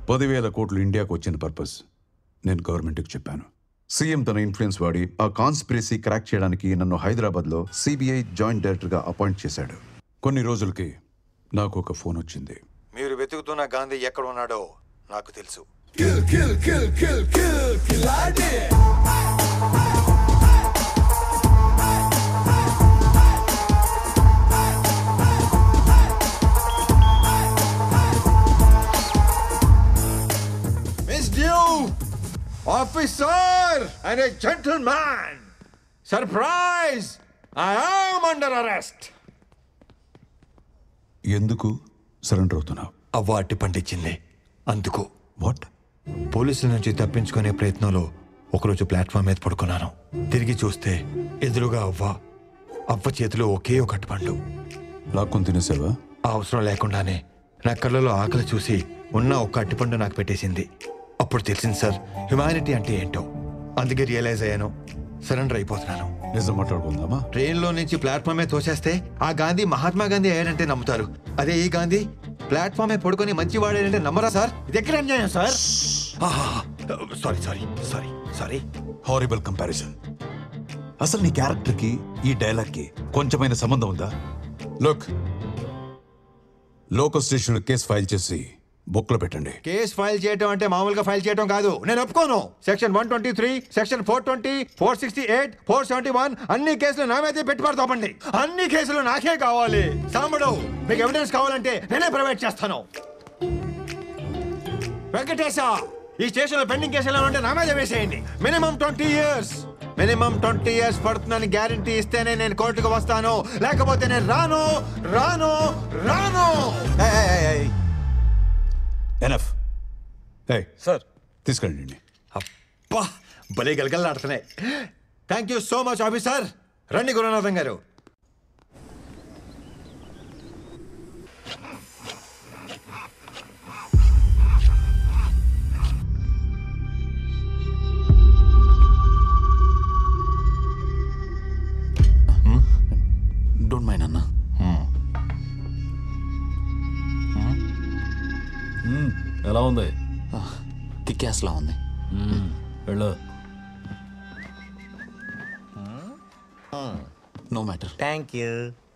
పదివేల కోట్లు ఇండియాకు వచ్చిన పర్పస్ నేను గవర్నమెంట్కి చెప్పాను సీఎం తన ఇన్ఫ్లుయెన్స్ వాడి ఆ కాన్స్పిరసీ క్రాక్ చేయడానికి నన్ను హైదరాబాద్లో సిబిఐ జాయింట్ డైరెక్టర్గా అపాయింట్ చేశాడు కొన్ని రోజులకి నాకు ఒక ఫోన్ వచ్చింది మీరు వెతుకుతున్న గాంధీ ఎక్కడ ఉన్నాడో నాకు తెలుసు Miss Dew, officer and a gentleman. Surprise! I am under arrest. ఎందుకు సరెండర్ అవుతున్నావు అవ్వ అట్టి పండించింది అందుకు వాట్ పోలీసుల నుంచి తప్పించుకునే ప్రయత్నంలో ఒకరోజు ప్లాట్ఫామ్ మీద పడుకున్నాను తిరిగి చూస్తే ఎదురుగా అవ్వ అవ్వ చేతిలో ఒకే ఒక అట్టుపండు లాక్కొని తినేసావా ఆ అవసరం లేకుండానే నా కళ్ళలో ఆకలి చూసి ఉన్న ఒక్క అట్టిపండు నాకు పెట్టేసింది అప్పుడు తెలిసింది సార్ హ్యుమానిటీ అంటే ఏంటో అందుకే రియలైజ్ అయ్యాను సరెండర్ అయిపోతున్నాను నిజం మాట్లాడుకుందామా ట్రైన్లో నుంచి ప్లాట్ఫామే తోసేస్తే ఆ గాంధీ మహాత్మా గాంధీ అయ్యాడంటే నమ్ముతారు అదే ఈ గాంధీ ప్లాట్ఫామే పడుకొని మంచి వాడాడంటే నమ్మరా సార్ ఇది ఎక్కడ అన్యాయం sir sorry sorry sorry sorry horrible comparison అసలు నీ క్యారెక్టర్కి ఈ డైలాగ్కి కొంచెమైన సంబంధం ఉందా look local station case file చేసి బుక్లో పెట్టండి కేసు ఫైల్ చేయడం అంటే మామూలుగా ఫైల్ చేయడం కాదు నేను ఒప్పుకోను section one twenty three section four twenty four sixty eight four seventy one అన్ని కేసులు నా మీదే పెట్టి పడతామండి అన్ని కేసులు నాకే కావాలి సాంబడు మీకు ఎవిడెన్స్ కావాలంటే నేనే ప్రొవైడ్ చేస్తాను వెంకటేశ ఈ స్టేషన్ లో పెండింగ్ కేసులు ఏమైనా ఉంటే నా మీద వేసేయండి minimum twenty years minimum twenty years పడుతుందని గ్యారంటీ ఇస్తేనే నేను కోర్టుకు వస్తాను లేకపోతే నేను రాను రాను రాను ఎనఫ్ సార్ తీసుకెళ్ళండి అబ్బా భలే గలగలలాడుతున్నాయి thank you so much officer రండి గురునాథం గారు డోంట్ మైండ్ అన్న ఎలా ఉంది కిక్యాస్లా ఉంది వెళ్ళు నో మ్యాటర్ థ్యాంక్ యూ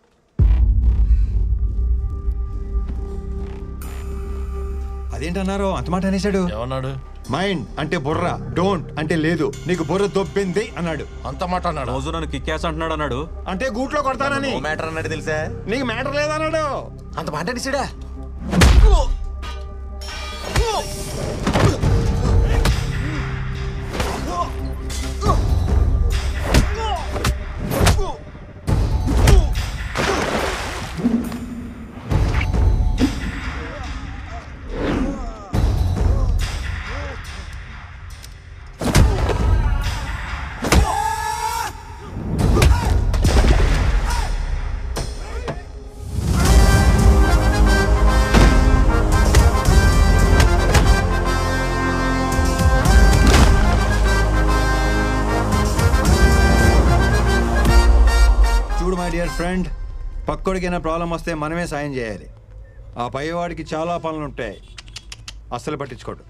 అదేంటన్నారు అంత మాట అనేసాడు ఏమన్నాడు మైండ్ అంటే బుర్ర డోంట్ అంటే లేదు నీకు బుర్ర దొబ్బింది అన్నాడు అంత మాట అన్నాడు రోజు నన్ను కిక్కాస్ అంటున్నాడు అన్నాడు అంటే గూట్లో కొడతానని మ్యాటర్ అన్నట్టు తెలుసా నీకు మ్యాటర్ లేదన్నాడు అంత మాట అడిసిడా చూడు మై డియర్ ఫ్రెండ్ పక్కోడికైనా ప్రాబ్లం వస్తే మనమే సాయం చేయాలి ఆ పైవాడికి చాలా పనులు ఉంటాయి అస్సలు పట్టించుకోడు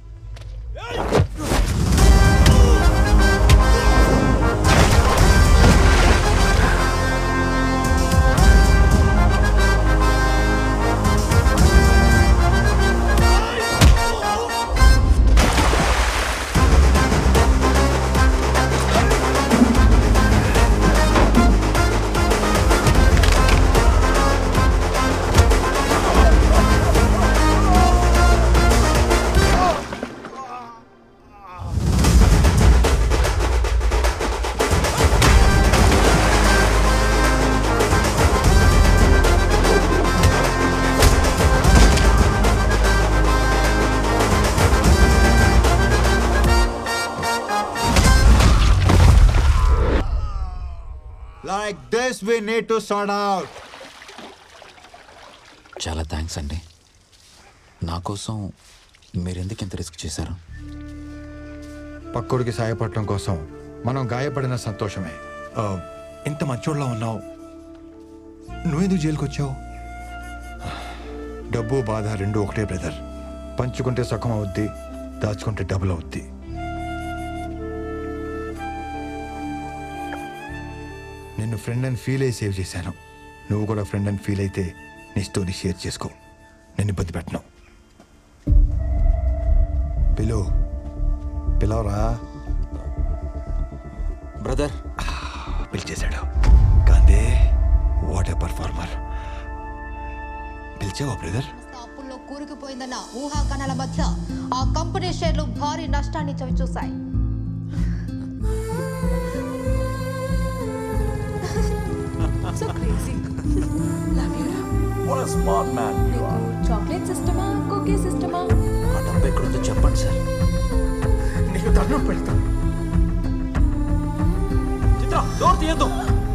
like this we need to sort out చాలా థ్యాంక్స్ అండి నా కోసం మీరు ఎందుకు ఇంత రిస్క్ చేశారు పక్కోడికి సాయపడటం కోసం మనం గాయపడిన సంతోషమే ఆ, ఇంత మంచోళ్ళ ఉన్నావు నువ్వెందుకు జైలుకి వచ్చావు డబ్బు బాధ రెండు ఒకటే బ్రదర్ పంచుకుంటే సుఖం అవుద్ది దాచుకుంటే డబుల్ అవుద్ది నిన్ను ఫ్రెండ్ అని ఫీల్ అయ్యి సేవ్ చేశాను నువ్వు కూడా ఫ్రెండ్ అని ఫీల్ అయితే నీ స్టోరీ షేర్ చేసుకో నేను ఇబ్బంది పెట్టను పిలు పిలవరా బ్రదర్ పిలిచేశాడు కాందే వాట్ ఏ పర్ఫార్మర్ పిలిచావా బ్రదర్ అప్పుల్లో కూరుకుపోయిందన్న ఊహాగానాల మధ్య ఆ కంపెనీ షేర్లు భారీ నష్టాన్ని చవిచూశాయి So crazy. Love you, Ram. What smart man నీకు చాక్లెట్ సిస్టమా కుకీస్ సిస్టమా ఆ డబ్బు ఎక్కడుందో చెప్పండి సార్ నీకు దండం పెడతాను చిత్ర డోర్ తీయద్దు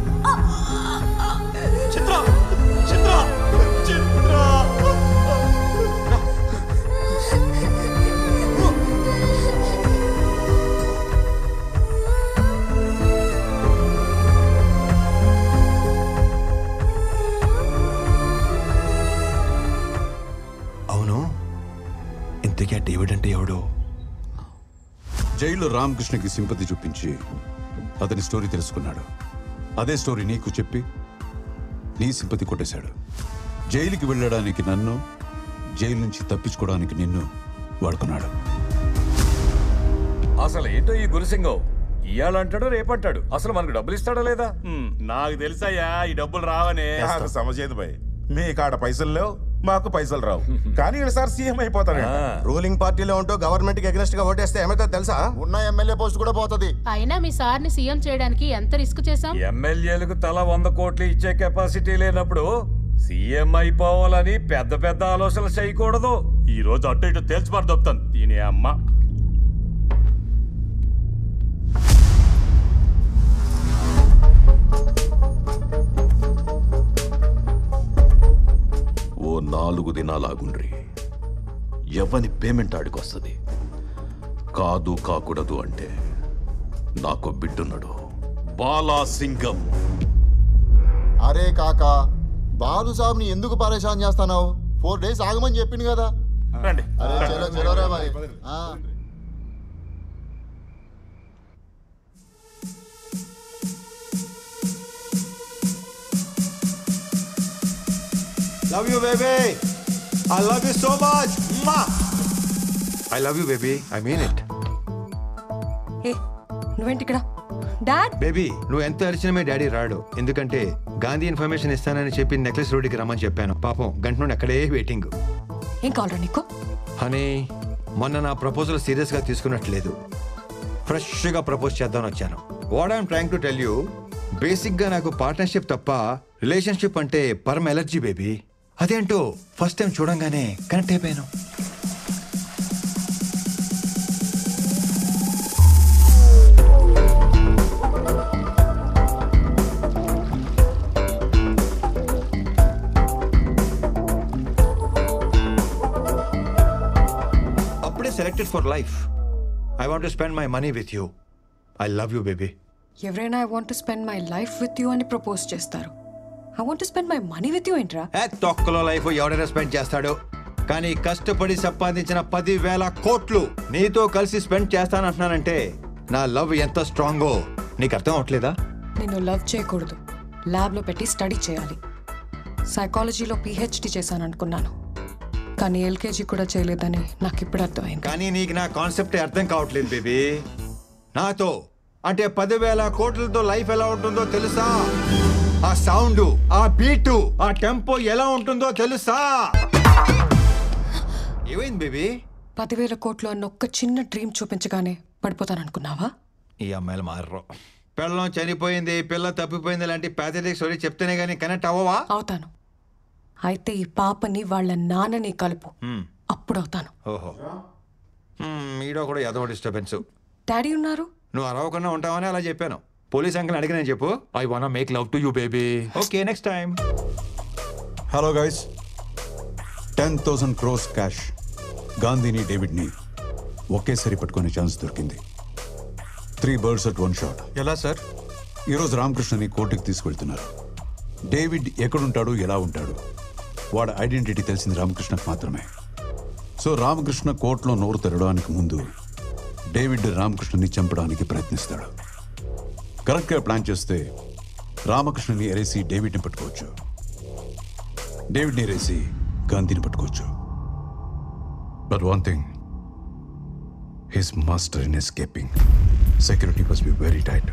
చిత్ర చిత్ర చిత్ర అవును ఇంతకీ ఆ డేవిడ్ అంటే ఎవడు జైల్లో రామకృష్ణకి సింపతి చూపించి అతని స్టోరీ తెలుసుకున్నాడు అదే స్టోరీ నీకు చెప్పి నీ సింపతి కొట్టేశాడు జైలుకి వెళ్ళడానికి నన్ను జైలు నుంచి తప్పించుకోవడానికి నిన్ను వాడుకున్నాడు అసలు ఏంటో ఈ గురుసింగం ఇయ్యాలంటాడు రేపంటాడు అసలు మనకు డబ్బులు ఇస్తాడా లేదా నాకు తెలుసయ్యా ఈ డబ్బులు రావని నాకు సమజేది భయ్ మీ కాడ పైసలు లేవు మాకు పైసలు రావు కానీ ఈసారి సీఎం అయిపోతాడు రూలింగ్ పార్టీలో ఉంటూ గవర్నమెంట్ కి అగ్నెస్ట్ గా ఓటేస్తే ఏమైతే తెలుసా ఉన్న ఎమ్మెల్యే పోస్ట్ కూడా పోతుంది అయినా మీ సార్ని సీఎం చేయడానికి ఎంత రిస్క్ చేశాం ఎమ్మెల్యేలకు తల వంద కోట్లు ఇచ్చే కెపాసిటీ లేనప్పుడు సీఎం అయిపోవాలని పెద్ద పెద్ద ఆలోచనలు చేయకూడదు ఈ రోజు అటు ఇటు తేల్చిపారు దొప్పుతాను దీని అమ్మ ఓ నాలుగు దినాలాగుండ్రి ఎవని పేమెంట్ ఆడికొస్తుంది కాదు కాకూడదు అంటే నాకు బిడ్డున్నాడు బాలాసింగం అరే కాకా బాలు సాబ్ని ఎందుకు పరేషాన్ చేస్తున్నావు ఫోర్ డేస్ ఆగమని చెప్పింది కదా రండి అరే చలో చలో రే మరి ఆ. Love you baby I love you so much I love you baby I mean it ఏ నువ్వేంటి ఇక్కడ డాడ్ బేబీ నువ్వు ఎంత అరిచినా మీ డాడీ రాడు ఎందుకంటే గాంధీ ఇన్ఫర్మేషన్ ఇస్తానని చెప్పి నెక్లెస్ రోడ్డుకి రమ్మని చెప్పాను పాపం గంట నుండి అక్కడే వెయిటింగ్ ఏం కావాలరా నీకు హనీ మొన్న నా ప్రపోజల్ సీరియస్ గా తీసుకున్నట్లేదు ఫ్రెష్ గా ప్రపోజ్ చేద్దామని వచ్చాను what I'm trying to tell you basic గా నాకు పార్ట్నర్షిప్ తప్ప రిలేషన్షిప్ అంటే పరమ ఎలర్జీ బేబీ అదేంటో ఫస్ట్ టైం చూడంగానే కనెక్ట్ అయిపోయాను అప్పుడే selected for life I want spend my money with you I love you baby ఎవరైనా I want spend my life with you అని ప్రపోజ్ చేస్తారు I want spend my money with you ఏంట్రా ఏ తొక్కలో life ఎవడైనా spend చేస్తాడు కానీ కష్టపడి సంపాదించిన పదివేల కోట్లు నీతో కలిసి స్పెండ్ చేస్తానంటున్నానంటే నా లవ్ ఎంత స్ట్రాంగో నీకు అర్థం అవట్లేదా నేను లవ్ చేయకూడదు ల్యాబ్లో పెట్టి స్టడీ చేయాలి సైకాలజీలో పిహెచ్డి చేశాను అనుకున్నాను కానీ ఎల్కేజీ కూడా చేయలేదని నాకు ఇప్పుడు అర్థమైంది కానీ నీకు నా కాన్సెప్ట్ అర్థం కావట్లేదు బేబీ నాతో అంటే పదివేల కోట్లతో లైఫ్ ఎలా ఉంటుందో తెలుసా ఆ సౌండ్ ఆ బీటు ఆ టెంపో ఎలా ఉంటుందో తెలుసా ఏమైంది బేబీ పదివేల కోట్లు అన్న ఒక్క చిన్న డ్రీమ్ చూపించగానే పడిపోతాననుకున్నావా ఈ అమ్మాయిలు మారరు పిల్లం చనిపోయింది పిల్ల తప్పిపోయింది లాంటి ప్యాథటిక్ స్టోరీ చెప్తేనే కానీ కనెక్ట్ అవ్వవా అవుతాను అయితే ఈ పాపని వాళ్ళ నాన్నని కలుపు అప్పుడు అవుతాను ఓహో మీడో కూడా ఏదో డిస్టర్బెన్స్ డాడీ ఉన్నారు నువ్వు అరవకుండా ఉంటావని అలా చెప్పాను పోలీస్ అంకుల్ అడిగిన చెప్పు I want make love to you baby okay next time hello guys ten thousand crores cash గాంధీని డేవిడ్ని ఒకేసారి పట్టుకునే ఛాన్స్ దొరికింది three birds at one shot ఎలా సార్ ఈరోజు రామకృష్ణని కోర్టుకి తీసుకెళ్తున్నారు డేవిడ్ ఎక్కడుంటాడు ఎలా ఉంటాడు వాడి ఐడెంటిటీ తెలిసింది రామకృష్ణకు మాత్రమే సో రామకృష్ణ కోర్టులో నోరు తెరవడానికి ముందు డేవిడ్ రామకృష్ణని చంపడానికి ప్రయత్నిస్తాడు కరెక్ట్గా ప్లాన్ చేస్తే రామకృష్ణని ఎరేసి డేవిడ్ని పట్టుకోవచ్చు డేవిడ్ని ఎరేసి గాంధీని పట్టుకోవచ్చు but one thing his master in escaping security must be very tight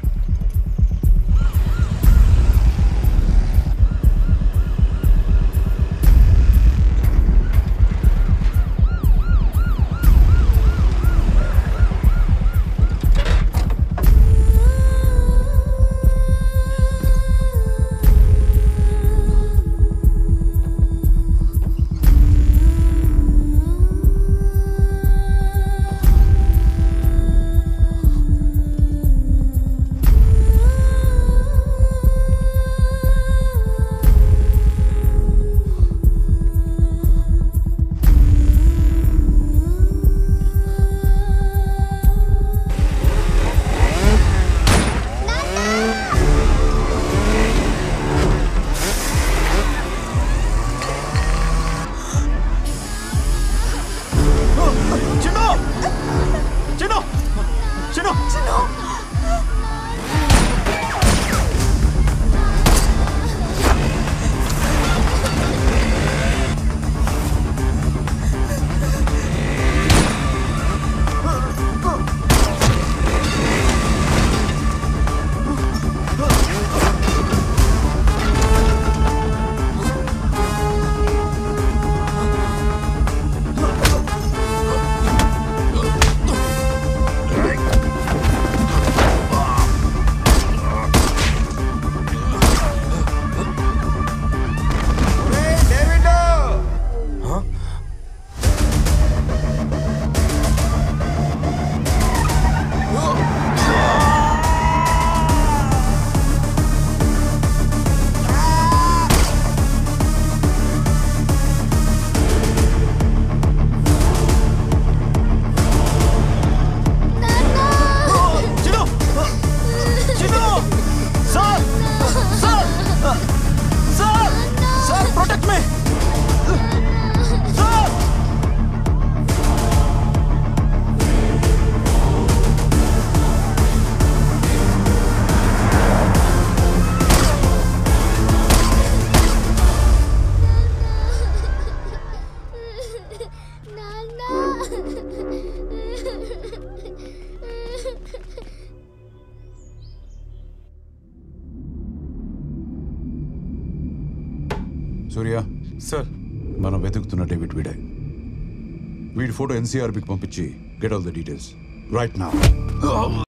Chinnu Chinnu Chinnu Chinnu Chinnu Chinnu sir sir sir sir protect me sir Surya sir మనం వెతుకుతున్న డేవిడ్ వీడే వీడి ఫోటో ఎన్సీఆర్బికి పంపించి get all the details right నా